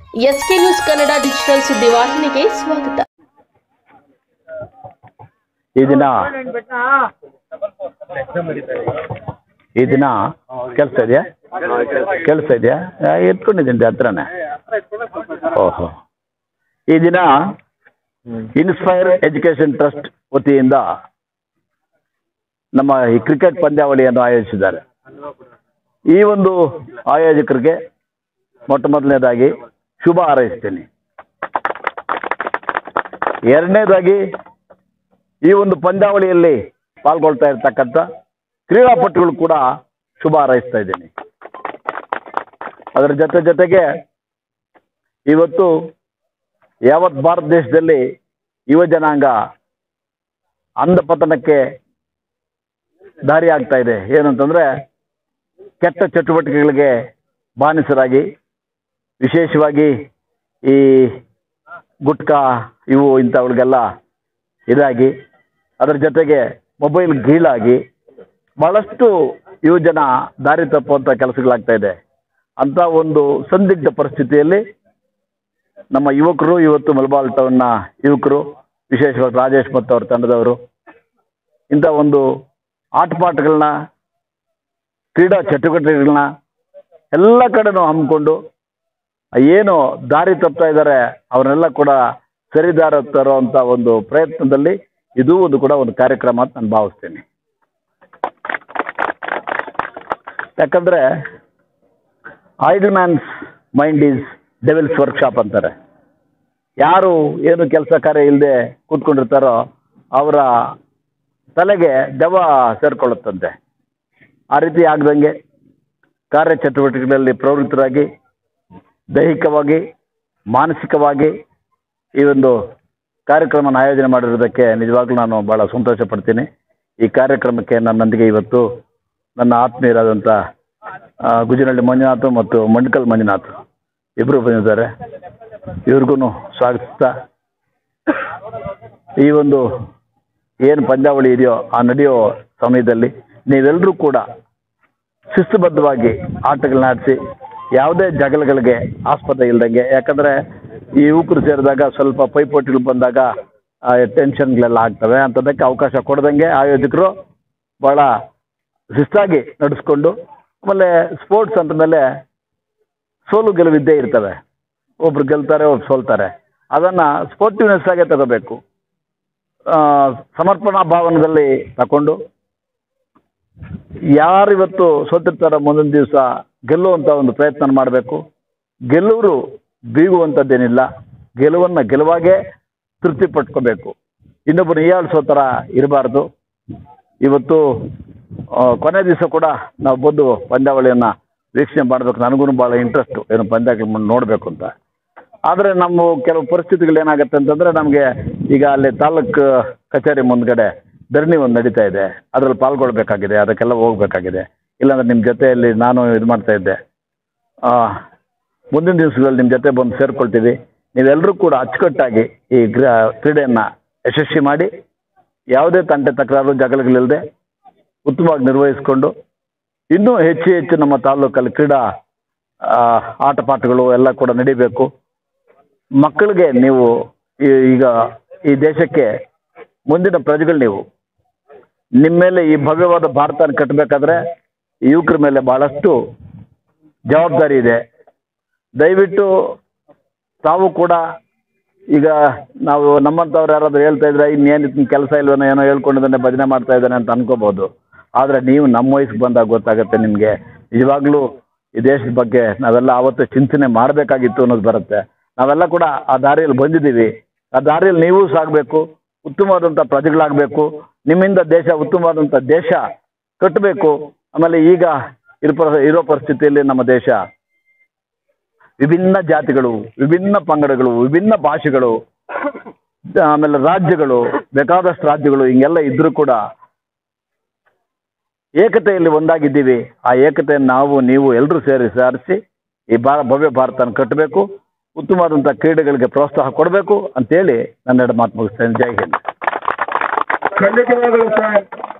S K news Kannada digital ಸುದ್ದಿವಾಹಿನಿಗೆ ಸ್ವಾಗತ ಈ ದಿನ ಈ ದಿನ ಕೆಲಸ ಇದೆಯಾ ಕೆಲಸ ಇದೆಯಾ ಆ, ಎತ್ಕೊಂಡಿದ್ದೀನಿ ಹತ್ರನೇ ಓಹೋ ಈ ದಿನ ಇನ್ಸ್ಪೈರ್ ಎಜುಕೇಶನ್ ಟ್ರಸ್ಟ್ ವತಿಯಿಂದ ನಮ್ಮ ಈ ಕ್ರಿಕೆಟ್ ಪಂದ್ಯಾವಳಿಯನ್ನು ಆಯೋಜಿಸಿದ್ದಾರೆ ಈ ಒಂದು ಆಯೋಜಕರಿಗೆ ಮೊಟ್ಟ ಮೊದಲನೇದಾಗಿ ಶುಭ ಹಾರೈಸ್ತೀನಿ ಎರಡನೇದಾಗಿ ಈ ಒಂದು ಪಂದ್ಯಾವಳಿಯಲ್ಲಿ ಪಾಲ್ಗೊಳ್ತಾ ಇರ್ತಕ್ಕಂಥ ಕ್ರೀಡಾಪಟುಗಳು ಕೂಡ ಶುಭ ಹಾರೈಸ್ತಾ ಇದ್ದೀನಿ ಅದರ ಜೊತೆ ಜೊತೆಗೆ ಇವತ್ತು ಯಾವತ್ ಭಾರತ ದೇಶದಲ್ಲಿ ಯುವ ಜನಾಂಗ ಅಂಧಪತನಕ್ಕೆ ದಾರಿ ಆಗ್ತಾ ಇದೆ ಏನಂತಂದ್ರೆ ಕೆಟ್ಟ ಚಟುವಟಿಕೆಗಳಿಗೆ ಬಾನಿಸರಾಗಿ ವಿಶೇಷವಾಗಿ ಈ ಗುಟ್ಕಾ ಇವು ಇಂಥವುಗಳಿಗೆಲ್ಲ ಇದಾಗಿ ಅದರ ಜೊತೆಗೆ ಮೊಬೈಲ್ ಗೀಳಾಗಿ ಬಹಳಷ್ಟು ಯುವ ಜನ ದಾರಿ ತಪ್ಪುವಂಥ ಕೆಲಸಗಳಾಗ್ತಾ ಇದೆ ಅಂತ ಒಂದು ಸಂದಿಗ್ಧ ಪರಿಸ್ಥಿತಿಯಲ್ಲಿ ನಮ್ಮ ಯುವಕರು ಇವತ್ತು ಮಲಬಾಲ್ ಟೌನ್ನ ಯುವಕರು ವಿಶೇಷವಾಗಿ ರಾಜೇಶ್ ಮತ್ತು ಅವ್ರ ತಂಡದವರು ಇಂಥ ಒಂದು ಆಟಪಾಠಗಳನ್ನ ಕ್ರೀಡಾ ಚಟುವಟಿಕೆಗಳನ್ನ ಎಲ್ಲ ಕಡೆನೂ ಹಮ್ಮಿಕೊಂಡು ಏನು ದಾರಿ ತಪ್ತಾ ಇದ್ದಾರೆ ಅವರೆಲ್ಲ ಕೂಡ ಸರಿದಾರ ತರುವಂತ ಒಂದು ಪ್ರಯತ್ನದಲ್ಲಿ ಇದು ಒಂದು ಕೂಡ ಒಂದು ಕಾರ್ಯಕ್ರಮ ಅಂತ ನಾನು ಭಾವಿಸ್ತೇನೆ ಯಾಕಂದ್ರೆ idle man's mind is devil's workshop ಅಂತಾರೆ ಯಾರು ಏನು ಕೆಲಸ ಕಾರ್ಯ ಇಲ್ಲದೆ ಕೂತ್ಕೊಂಡಿರ್ತಾರೋ ಅವರ ತಲೆಗೆ ದೆವ್ವ ಸೇರ್ಕೊಳ್ಳುತ್ತಂತೆ ಆ ರೀತಿ ಆಗದಂಗೆ ಕಾರ್ಯಚಟುವಟಿಕೆಗಳಲ್ಲಿ ಪ್ರವೃತ್ತರಾಗಿ ದೈಹಿಕವಾಗಿ ಮಾನಸಿಕವಾಗಿ ಈ ಒಂದು ಕಾರ್ಯಕ್ರಮನ ಆಯೋಜನೆ ಮಾಡಿರೋದಕ್ಕೆ ನಿಜವಾಗ್ಲೂ ನಾನು ಭಾಳ ಸಂತೋಷ ಪಡ್ತೀನಿ ಈ ಕಾರ್ಯಕ್ರಮಕ್ಕೆ ನನ್ನೊಂದಿಗೆ ಇವತ್ತು ನನ್ನ ಆತ್ಮೀಯರಾದಂಥ ಆ, ಗುಜನಹಳ್ಳಿ ಮಂಜುನಾಥ್ ಮತ್ತು ಮಂಡ್ಕಲ್ ಮಂಜುನಾಥ್ ಇಬ್ಬರು ಬಂದಿದ್ದಾರೆ ಇವ್ರಿಗೂ ಸ್ವಾಗತಿಸ್ತಾ ಈ ಒಂದು ಏನು ಪಂದ್ಯಾವಳಿ ಇದೆಯೋ ಆ ನಡೆಯೋ ಸಮಯದಲ್ಲಿ ನೀವೆಲ್ಲರೂ ಕೂಡ ಶಿಸ್ತುಬದ್ಧವಾಗಿ ಆಟಗಳನ್ನ ಆಡಿಸಿ ಯಾವುದೇ ಜಗಳಗಳಿಗೆ ಆಸ್ಪದ ಇಲ್ದಂಗೆ ಯಾಕಂದ್ರೆ ಈ ಯುವಕರು ಸೇರಿದಾಗ ಸ್ವಲ್ಪ ಪೈಪೋಟಿಗಳು ಬಂದಾಗ ಟೆನ್ಷನ್ಗಳೆಲ್ಲ ಆಗ್ತವೆ ಅಂಥದ್ದಕ್ಕೆ ಅವಕಾಶ ಕೊಡ್ದಂಗೆ ಆಯೋಜಕರು ಭಾಳ ಶಿಸ್ತಾಗಿ ನಡೆಸ್ಕೊಂಡು ಆಮೇಲೆ ಸ್ಪೋರ್ಟ್ಸ್ ಅಂದ ಮೇಲೆ ಸೋಲು ಗೆಲುವಿದ್ದೇ ಇರ್ತವೆ ಒಬ್ರು ಗೆಲ್ತಾರೆ ಒಬ್ರು ಸೋಲ್ತಾರೆ ಅದನ್ನು ಸ್ಪೋರ್ಟಿವ್ನೆಸ್ ಆಗೇ ತಗೋಬೇಕು ಆ, ಸಮರ್ಪಣಾ ಭಾವನದಲ್ಲಿ ತಗೊಂಡು ಯಾರು ಇವತ್ತು ಸೋತಿರ್ತಾರೋ ಮುಂದಿನ ದಿವಸ ಗೆಲ್ಲುವಂತ ಒಂದು ಪ್ರಯತ್ನ ಮಾಡಬೇಕು ಗೆಲ್ಲುವರು ಬೀಗುವಂಥದ್ದೇನಿಲ್ಲ ಗೆಲುವನ್ನು ಗೆಲುವಾಗೇ ತೃಪ್ತಿ ಪಟ್ಕೋಬೇಕು ಇನ್ನೊಬ್ಬರು ಹೀಯಾಳಿಸೋ ಥರ ಇರಬಾರ್ದು ಇವತ್ತು ಆ, ಕೊನೆ ದಿವಸ ಕೂಡ ನಾವು ಬಂದು ಪಂದ್ಯಾವಳಿಯನ್ನು ವೀಕ್ಷಣೆ ಮಾಡಬೇಕು ನನಗೂ ಭಾಳ ಇಂಟ್ರೆಸ್ಟು ಏನು ಪಂದ್ಯಗಳು ನೋಡಬೇಕು ಅಂತ ಆದರೆ ನಮ್ಮ ಕೆಲವು ಪರಿಸ್ಥಿತಿಗಳು ಏನಾಗುತ್ತೆ ಅಂತಂದರೆ ನಮಗೆ ಈಗ ಅಲ್ಲಿ ತಾಲೂಕು ಕಚೇರಿ ಮುಂದ್ಗಡೆ ಧರಣಿ ಒಂದು ನಡೀತಾ ಇದೆ ಅದರಲ್ಲಿ ಪಾಲ್ಗೊಳ್ಬೇಕಾಗಿದೆ ಅದಕ್ಕೆಲ್ಲ ಹೋಗ್ಬೇಕಾಗಿದೆ ಇಲ್ಲಾಂದ್ರೆ ನಿಮ್ಮ ಜೊತೆಯಲ್ಲಿ ನಾನು ಇದು ಮಾಡ್ತಾ ಇದ್ದೆ ಆ, ಮುಂದಿನ ದಿವಸಗಳಲ್ಲಿ ನಿಮ್ಮ ಜೊತೆ ಬಂದು ಸೇರ್ಕೊಳ್ತೀವಿ ನೀವೆಲ್ಲರೂ ಕೂಡ ಅಚ್ಚುಕಟ್ಟಾಗಿ ಈ ಗ್ರ ಕ್ರೀಡೆಯನ್ನು ಯಶಸ್ವಿ ಮಾಡಿ ಯಾವುದೇ ತಂಟೆ ತಕರಾರು ಜಗಳಗಳಿಲ್ಲದೆ ಉತ್ತಮವಾಗಿ ನಿರ್ವಹಿಸಿಕೊಂಡು ಇನ್ನೂ ಹೆಚ್ಚು ಹೆಚ್ಚು ನಮ್ಮ ತಾಲೂಕಲ್ಲಿ ಕ್ರೀಡಾ ಆ, ಆಟಪಾಠಗಳು ಎಲ್ಲ ಕೂಡ ನಡಿಬೇಕು ಮಕ್ಕಳಿಗೆ ನೀವು ಈ- ಈಗ ಈ ದೇಶಕ್ಕೆ ಮುಂದಿನ ಪ್ರಜೆಗಳು ನೀವು ನಿಮ್ಮ ಮೇಲೆ ಈ ಭವ್ಯವಾದ ಭಾರತನ ಕಟ್ಟಬೇಕಾದ್ರೆ ಯುವಕರ ಮೇಲೆ ಬಹಳಷ್ಟು ಜವಾಬ್ದಾರಿ ಇದೆ ದಯವಿಟ್ಟು ತಾವು ಕೂಡ ಈಗ ನಾವು ನಮ್ಮಂಥವ್ರು ಯಾರಾದ್ರೂ ಹೇಳ್ತಾ ಇದ್ರೆ ಇನ್ನೇನು ಕೆಲಸ ಇಲ್ವೇನೋ ಏನೋ ಹೇಳ್ಕೊಂಡಿದ್ದಾನೆ ಭಜನೆ ಮಾಡ್ತಾ ಇದ್ದಾನೆ ಅಂತ ಅನ್ಕೋಬಹುದು ಆದರೆ ನೀವು ನಮ್ಮ ವಯಸ್ಸಿಗೆ ಬಂದಾಗ ಗೊತ್ತಾಗುತ್ತೆ ನಿಮಗೆ ನಿಜವಾಗ್ಲೂ ಈ ದೇಶದ ಬಗ್ಗೆ ನಾವೆಲ್ಲ ಆವತ್ತು ಚಿಂತನೆ ಮಾಡಬೇಕಾಗಿತ್ತು ಅನ್ನೋದು ಬರುತ್ತೆ ನಾವೆಲ್ಲ ಕೂಡ ಆ ದಾರಿಯಲ್ಲಿ ಬಂದಿದ್ದೀವಿ ಆ ದಾರಿಯಲ್ಲಿ ನೀವು ಸಾಗಬೇಕು ಉತ್ತಮವಾದಂಥ ಪ್ರಜೆಗಳಾಗಬೇಕು ನಿಮ್ಮಿಂದ ದೇಶ ಉತ್ತಮವಾದಂಥ ದೇಶ ಕಟ್ಟಬೇಕು ಆಮೇಲೆ ಈಗ ಇರೋ ಪರ- ಇರೋ ಪರಿಸ್ಥಿತಿಯಲ್ಲಿ ನಮ್ಮ ದೇಶ ವಿಭಿನ್ನ ಜಾತಿಗಳು ವಿಭಿನ್ನ ಪಂಗಡಗಳು ವಿಭಿನ್ನ ಭಾಷೆಗಳು ಆಮೇಲೆ ರಾಜ್ಯಗಳು ಬೇಕಾದಷ್ಟು ರಾಜ್ಯಗಳು ಹಿಂಗೆಲ್ಲ ಇದ್ರೂ ಕೂಡ ಏಕತೆಯಲ್ಲಿ ಒಂದಾಗಿದ್ದೀವಿ ಆ ಏಕತೆಯನ್ನು ನಾವು ನೀವು ಎಲ್ಲರೂ ಸೇರಿ ಸಾರಿಸಿ ಈ ಬಾ ಭವ್ಯ ಭಾರತನ ಕಟ್ಟಬೇಕು ಉತ್ತಮವಾದಂಥ ಕ್ರೀಡೆಗಳಿಗೆ ಪ್ರೋತ್ಸಾಹ ಕೊಡಬೇಕು ಅಂತೇಳಿ ನನ್ನೆರಡು ಮಾತು ಮುಗಿಸ್ತೇನೆ ಜೈ ಹಿಂದ್ ಖಂಡಿತವಾಗಲೂ ಸರ್